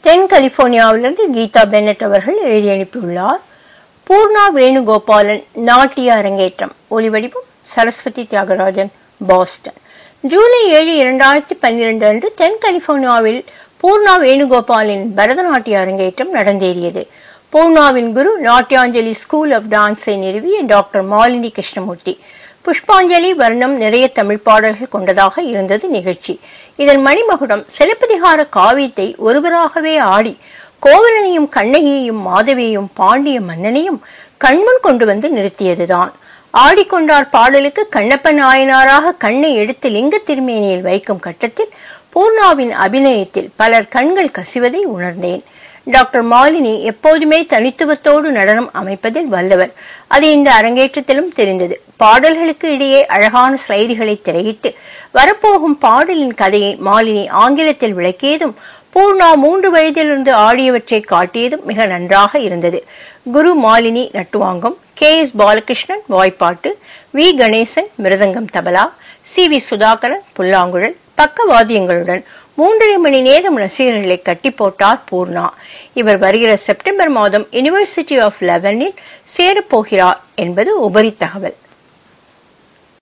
தென் கலிபோர்னியாவிலிருந்து Geetha Bennett அவர்கள் எழுதி அனுப்பியுள்ளார் பூர்ணா வேணுகோபாலன் நாட்டிய அரங்கேற்றம் ஒலிவடிவம் சரஸ்வதி தியாகராஜன் பாஸ்டன் ஜூலை ஏழு இரண்டாயிரத்தி பன்னிரண்டு அன்று தென் கலிபோர்னியாவில் பூர்ணா வேணுகோபாலின் பரதநாட்டிய அரங்கேற்றம் நடந்தேறியது பூர்ணாவின் குரு நாட்டியாஞ்சலி ஸ்கூல் ஆஃப் டான்ஸை நிறுவிய டாக்டர் மாலினி கிருஷ்ணமூர்த்தி புஷ்பாஞ்சலி வர்ணம் நிறைய தமிழ் பாடல்கள் கொண்டதாக இருந்தது நிகழ்ச்சி இதன் மணிமகுடம் சிலப்பதிகார காவியத்தை ஒருவராகவே ஆடி கோவலனையும் கண்ணகியையும் மாதவியையும் பாண்டிய மன்னனையும் கண்முன் கொண்டு வந்து நிறுத்தியதுதான் ஆடிக்கொண்டார் பாடலுக்கு கண்ணப்ப நாயனாராக கண்ணை எடுத்து லிங்க திருமேனியில் வைக்கும் கட்டத்தில் பூர்ணாவின் அபிநயத்தில் பலர் கண்கள் கசிவதை உணர்ந்தேன் டாக்டர் மாலினி எப்போதுமே தனித்துவத்தோடு நடனம் அமைப்பதில் வல்லவர் அது இந்த அரங்கேற்றத்திலும் தெரிந்தது பாடல்களுக்கு இடையே அழகான ஸ்லைடுகளை திரையிட்டு வரப்போகும் பாடலின் கதையை மாலினி ஆங்கிலத்தில் விளக்கியதும் பூர்ணா மூன்று வயதிலிருந்து ஆடியவற்றை காட்டியதும் மிக நன்றாக இருந்தது குரு மாலினி நட்டுவாங்கம் கே எஸ் பாலகிருஷ்ணன் வாய்ப்பாட்டு வி கணேசன் மிருதங்கம் தபலா சி வி சுதாகரன் புல்லாங்குழல் பக்கவாத்தியங்களுடன் மூன்றரை மணி நேரம் ரசிகர்களை கட்டி போட்டார் பூர்ணா இவர் வருகிற செப்டம்பர் மாதம் யுனிவர்சிட்டி ஆஃப் லெவனில் சேரப்போகிறார் என்பது உபரி தகவல்